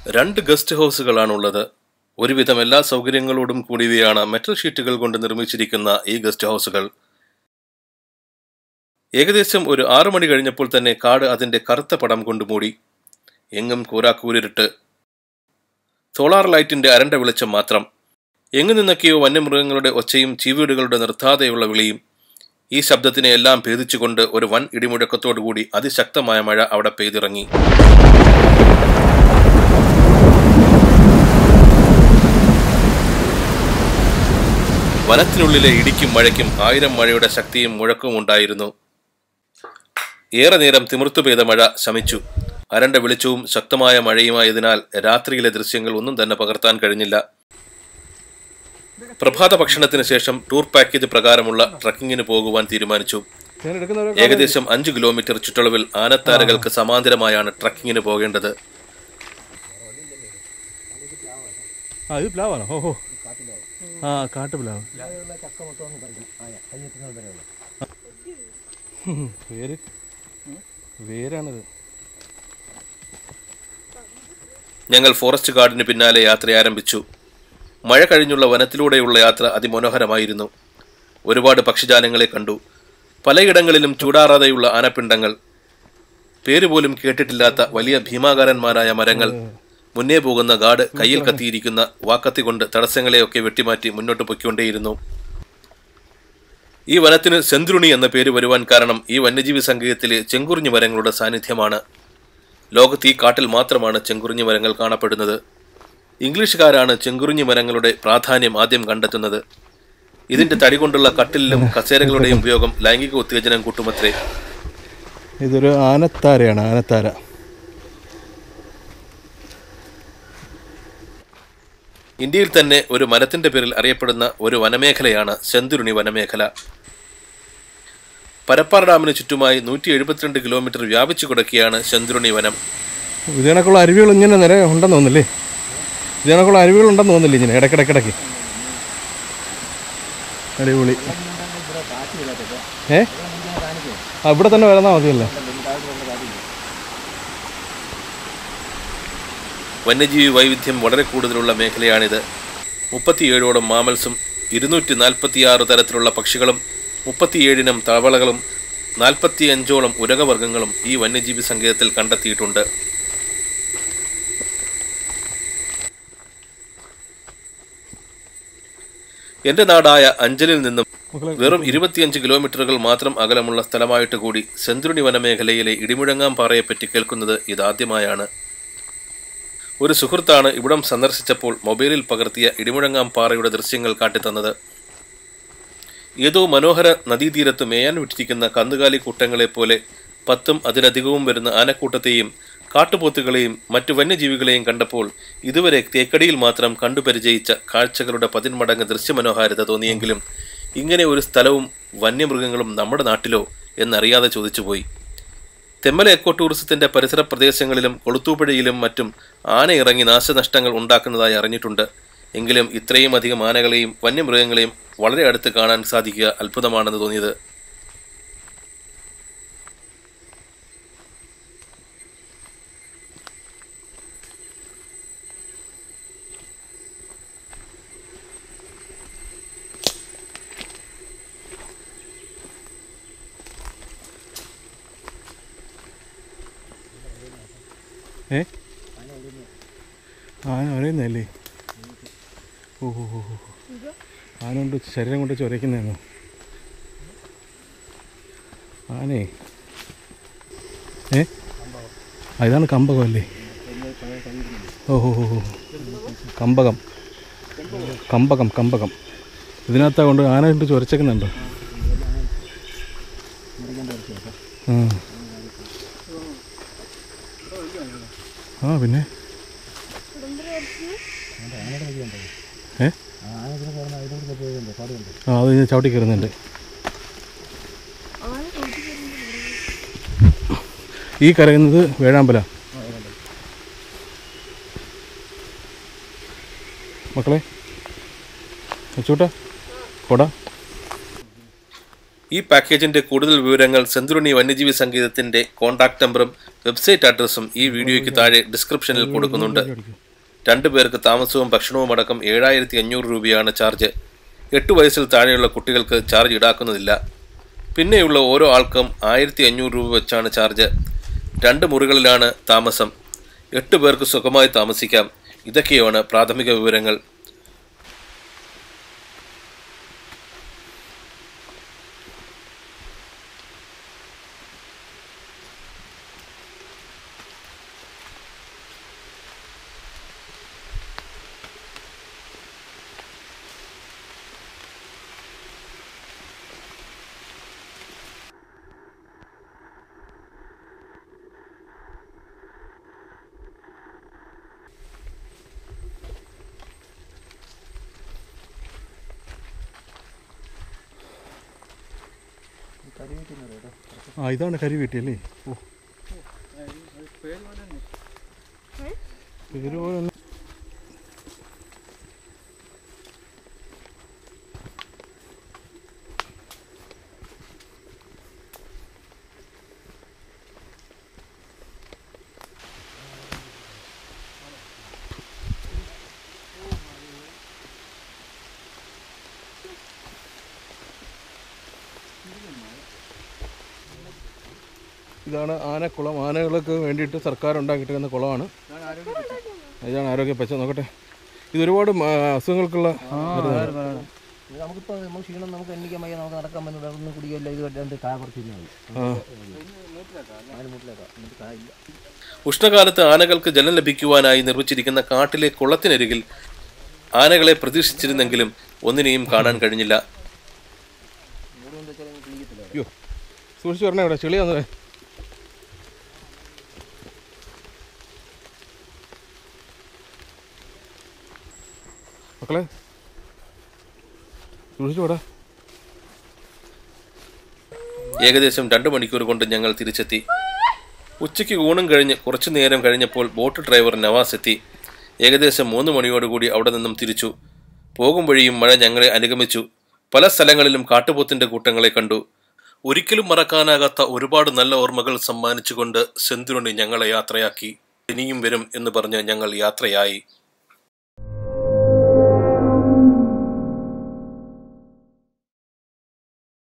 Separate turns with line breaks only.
രണ്ട് ഗസ്റ്റ് ഹൗസുകളാണുള്ളത് ഒരുവിധം എല്ലാ സൗകര്യങ്ങളോടും കൂടിയവയാണ് മെറ്റൽ ഷീറ്റുകൾ കൊണ്ട് നിർമ്മിച്ചിരിക്കുന്ന ഈ ഗസ്റ്റ് ഹൗസുകൾ ഏകദേശം ഒരു ആറു മണി കഴിഞ്ഞപ്പോൾ തന്നെ കാട് അതിന്റെ കറുത്ത പടം കൊണ്ട് മൂടി എങ്ങും കൂരാക്കൂരിട്ട് സോളാർ ലൈറ്റിന്റെ അരണ്ട വെളിച്ചം മാത്രം എങ്ങു നിന്നൊക്കെയോ വന്യമൃഗങ്ങളുടെ ഒച്ചയും ചീവീടുകളുടെ നിർത്താതെയുള്ള വിളിയും ഈ ശബ്ദത്തിനെ എല്ലാം ഭേദിച്ചുകൊണ്ട് ഒരു വൻ ഇടിമുഴക്കത്തോടുകൂടി അതിശക്തമായ മഴ അവിടെ പെയ്തിറങ്ങി വനത്തിനുള്ളിലെ ഇടിക്കും മഴയ്ക്കും ആയിരം മഴയുടെ ശക്തിയും മുഴക്കവും ഉണ്ടായിരുന്നു ഏറെ നേരം തിമിർത്തു പെയ്ത മഴ ശമിച്ചു അരണ്ട വെളിച്ചവും ശക്തമായ മഴയുമായതിനാൽ രാത്രിയിലെ ദൃശ്യങ്ങൾ ഒന്നും തന്നെ പകർത്താൻ കഴിഞ്ഞില്ല പ്രഭാത ഭക്ഷണത്തിന് ശേഷം ടൂർ പാക്കേജ് പ്രകാരമുള്ള ട്രക്കിങ്ങിന് പോകുവാൻ തീരുമാനിച്ചു
ഞാൻ എടുക്കുന്നവരെ
ഏകദേശം അഞ്ച് കിലോമീറ്റർ ചുറ്റളവിൽ ആനത്താരകൾക്ക് സമാന്തരമായാണ് ട്രക്കിങ്ങിന് പോകേണ്ടത്
ആ ഇത് പ്ലാവാണോ ഓഹോ ആ കാട്ടു പ്ലാവ് ഉം, വേര് വേരാണിത്
ഞങ്ങൾ ഫോറസ്റ്റ് ഗാർഡിന് പിന്നാലെ യാത്ര ആരംഭിച്ചു മഴ കഴിഞ്ഞുള്ള വനത്തിലൂടെയുള്ള യാത്ര അതിമനോഹരമായിരുന്നു ഒരുപാട് പക്ഷിജാലങ്ങളെ കണ്ടു പലയിടങ്ങളിലും ചൂടാറാതെയുള്ള ആനപ്പിണ്ടങ്ങൾ പേരുപോലും കേട്ടിട്ടില്ലാത്ത വലിയ ഭീമാകാരന്മാരായ മരങ്ങൾ മുന്നേ പോകുന്ന ഗാർഡ് കയ്യിൽ കത്തിയിരിക്കുന്ന വാക്കത്തി കൊണ്ട് തടസ്സങ്ങളെയൊക്കെ വെട്ടിമാറ്റി മുന്നോട്ട് പൊയ്ക്കൊണ്ടേയിരുന്നു ഈ വനത്തിന് സെന്തുരുണി എന്ന പേര് വരുവാൻ കാരണം ഈ വന്യജീവി സങ്കേതത്തിലെ ചെങ്കുറിഞ്ഞു മരങ്ങളുടെ സാന്നിധ്യമാണ് ലോകത്ത് ഈ കാട്ടിൽ മാത്രമാണ് ചെങ്കുറിഞ്ഞി മരങ്ങൾ കാണപ്പെടുന്നത് ഇംഗ്ലീഷുകാരാണ് ചെങ്കുറിഞ്ഞി മരങ്ങളുടെ പ്രാധാന്യം ആദ്യം കണ്ടെത്തുന്നത് ഇതിന്റെ തടി കൊണ്ടുള്ള കട്ടിലിലും കസേരകളുടെയും ഉപയോഗം ലൈംഗിക ഉത്തേജനം കൂട്ടുമത്രേ
ഇതൊരു ആനത്താരയാണ് ആനത്താര
ഇന്ത്യയിൽ തന്നെ ഒരു മരത്തിന്റെ പേരിൽ അറിയപ്പെടുന്ന ഒരു വനമേഖലയാണ് സെന്തുരുണി വനമേഖല പരപ്പാർ ഡാമിന് ചുറ്റുമായി നൂറ്റി എഴുപത്തിരണ്ട് കിലോമീറ്റർ വ്യാപിച്ചു കിടക്കുകയാണ് സെന്തുരുണി വനം
ഇതിനൊക്കെയുള്ള അരുവികൾ ഇങ്ങനെ നിര ഉണ്ടെന്ന് തോന്നില്ലേ ഇതിനൊക്കെയുള്ള അരുവികൾ ഉണ്ടെന്ന് തോന്നില്ലേ ഇങ്ങനെ ഇടയ്ക്കിടയ്ക്കിടയ്ക്ക് അടിപൊളി ഏ ആ ഇവിടെ തന്നെ വരുന്നാൽ മതിയല്ലോ
വന്യജീവി വൈവിധ്യം വളരെ കൂടുതലുള്ള മേഖലയാണിത് മുപ്പത്തിയേഴോളം മാമൽസും ഇരുന്നൂറ്റി നാൽപ്പത്തിയാറ് തരത്തിലുള്ള പക്ഷികളും മുപ്പത്തിയേഴിനം തവളകളും നാൽപ്പത്തിയഞ്ചോളം ഉരകവർഗ്ഗങ്ങളും ഈ വന്യജീവി സങ്കേതത്തിൽ കണ്ടെത്തിയിട്ടുണ്ട് എന്റെ നാടായ അഞ്ചലിൽ നിന്നും
മക്കളെ
വെറും ഇരുപത്തിയഞ്ച് കിലോമീറ്ററുകൾ മാത്രം അകലമുള്ള സ്ഥലമായിട്ട് കൂടി സെന്തുരുണി വനമേഖലയിലെ ഇടിമുഴങ്ങാം പാറയെപ്പറ്റി കേൾക്കുന്നത് ഇതാദ്യമായാണ് ഒരു സുഹൃത്താണ് ഇവിടം സന്ദർശിച്ചപ്പോൾ മൊബൈലിൽ പകർത്തിയ ഇടിമുഴങ്ങാം പാറയുടെ ദൃശ്യങ്ങൾ കാട്ടിത്തന്നത് ഏതോ മനോഹര നദീതീരത്ത് മേയാൻ വിട്ടിരിക്കുന്ന കന്നുകാലി കൂട്ടങ്ങളെപ്പോലെ പത്തും അതിലധികവും വരുന്ന ആനക്കൂട്ടത്തെയും കാട്ടുപോത്തുകളെയും മറ്റു വന്യജീവികളെയും കണ്ടപ്പോൾ ഇതുവരെ തേക്കടിയിൽ മാത്രം കണ്ടുപരിചയിച്ച കാഴ്ചകളുടെ പതിന്മടങ്ങ് ദൃശ്യമനോഹാരിത തോന്നിയെങ്കിലും ഇങ്ങനെ ഒരു സ്ഥലവും വന്യമൃഗങ്ങളും നമ്മുടെ നാട്ടിലോ എന്നറിയാതെ ചോദിച്ചുപോയി തെമ്മല എക്കോ ടൂറിസത്തിന്റെ പരിസര പ്രദേശങ്ങളിലും കൊളുത്തൂപ്പുഴയിലും മറ്റും ആന ഇറങ്ങി നാശനഷ്ടങ്ങൾ ഉണ്ടാക്കുന്നതായി അറിഞ്ഞിട്ടുണ്ട് എങ്കിലും ഇത്രയും അധികം ആനകളെയും വന്യമൃഗങ്ങളെയും വളരെ അടുത്ത് കാണാൻ സാധിക്കുക അത്ഭുതമാണെന്ന് തോന്നിയത്
ഏ ആന അറിയുന്നല്ലേ ഓ ഓ ഓ ഓ. ആന കൊണ്ട് ശരീരം കൊണ്ട് ചൊരയ്ക്കുന്നതെന്നോ ആനേ ഏ ആ, ഇതാണ് കമ്പകം അല്ലേ ഓ ഓ ഓ ഓ. കമ്പകം കമ്പകം കമ്പകം ഇതിനകത്താ കൊണ്ട് ആന കൊണ്ട് ചൊരച്ചേക്കുന്നുണ്ടോ ആ ആ പിന്നെ ഏ ആ അത് ഞാൻ ചവിട്ടി കയറുന്നുണ്ട് ഈ കരയുന്നത് വേഴാമ്പല മക്കളെ അച്ചൂട്ടാ കൊട
ഈ പാക്കേജിന്റെ കൂടുതൽ വിവരങ്ങൾ സെന്തുരുണി വന്യജീവി സംഗീതത്തിന്റെ കോൺടാക്ട് നമ്പറും വെബ്സൈറ്റ് അഡ്രസ്സും ഈ വീഡിയോയ്ക്ക് താഴെ ഡിസ്ക്രിപ്ഷനിൽ കൊടുക്കുന്നുണ്ട് രണ്ടു പേർക്ക് താമസവും ഭക്ഷണവും അടക്കം ഏഴായിരത്തി അഞ്ഞൂറ് രൂപയാണ് ചാർജ് എട്ട് വയസ്സിൽ താഴെയുള്ള കുട്ടികൾക്ക് ചാർജ് ഈടാക്കുന്നതില്ല പിന്നെയുള്ള ഓരോ ആൾക്കും ആയിരത്തി അഞ്ഞൂറ് രൂപ വെച്ചാണ് ചാർജ് രണ്ട് മുറികളിലാണ് താമസം എട്ട് പേർക്ക് സുഖമായി താമസിക്കാം ഇതൊക്കെയാണ് പ്രാഥമിക വിവരങ്ങൾ
ആ ഇതാണ് കരി വീട്ടിയല്ലേ ഓ പേര് പോലെ തന്നെ ഇതാണ് ആനക്കുളം ആനകൾക്ക് വേണ്ടിയിട്ട് സർക്കാർ ഉണ്ടാക്കിയിട്ടിരുന്ന കുളമാണ് ഇതാണ് ആരോഗ്യ പച്ച നോക്കട്ടെ ഇത് ഒരുപാട് മ- അസുഖങ്ങൾക്കുള്ള മരുന്നാണ്.
ഇത് നമുക്കിപ്പോൾ നമുക്ക് ക്ഷീണം നമുക്ക് എണ്ണിക്കാൻ വയ്യ നമുക്ക് നടക്കാൻ പറ്റും ഒന്നും കുടിയല്ല ഇത് രണ്ട് കായ കുറച്ച് മതി
ആ
നാല് മുട്ടിലേക്കാം എന്നിട്ട് കായ ഇല്ല
ഉഷ്ണകാലത്ത് ആനകൾക്ക് ജലം ലഭിക്കുവാനായി നിർമ്മിച്ചിരിക്കുന്ന കാട്ടിലെ കുളത്തിനരികിൽ ആനകളെ പ്രതീക്ഷിച്ചിരുന്നെങ്കിലും ഒന്നിനെയും കാണാൻ കഴിഞ്ഞില്ല
അയ്യോ സൂക്ഷിച്ച് പറഞ്ഞേ ഇവിടെ ചെളി വന്നേ മക്കളെ സൂക്ഷിച്ചു പോടാ
ഏകദേശം രണ്ട് മണിക്കൂർ കൊണ്ട് ഞങ്ങൾ തിരിച്ചെത്തി ഉച്ചയ്ക്ക് ഊണും കഴിഞ്ഞ് കുറച്ചു നേരം കഴിഞ്ഞപ്പോൾ ബോട്ട് ഡ്രൈവർ നവാസ് എത്തി ഏകദേശം മൂന്ന് മണിയോടുകൂടി അവിടെ നിന്നും തിരിച്ചു പോകും വഴിയും മഴ ഞങ്ങളെ അനുഗമിച്ചു പല സ്ഥലങ്ങളിലും കാട്ടുപോത്തിന്റെ കൂട്ടങ്ങളെ കണ്ടു ഒരിക്കലും മറക്കാനാകാത്ത ഒരുപാട് നല്ല ഓർമ്മകൾ സമ്മാനിച്ചുകൊണ്ട് സെന്തുരുണി ഞങ്ങളെ യാത്രയാക്കി ഇനിയും വരും എന്ന് പറഞ്ഞ് ഞങ്ങൾ യാത്രയായി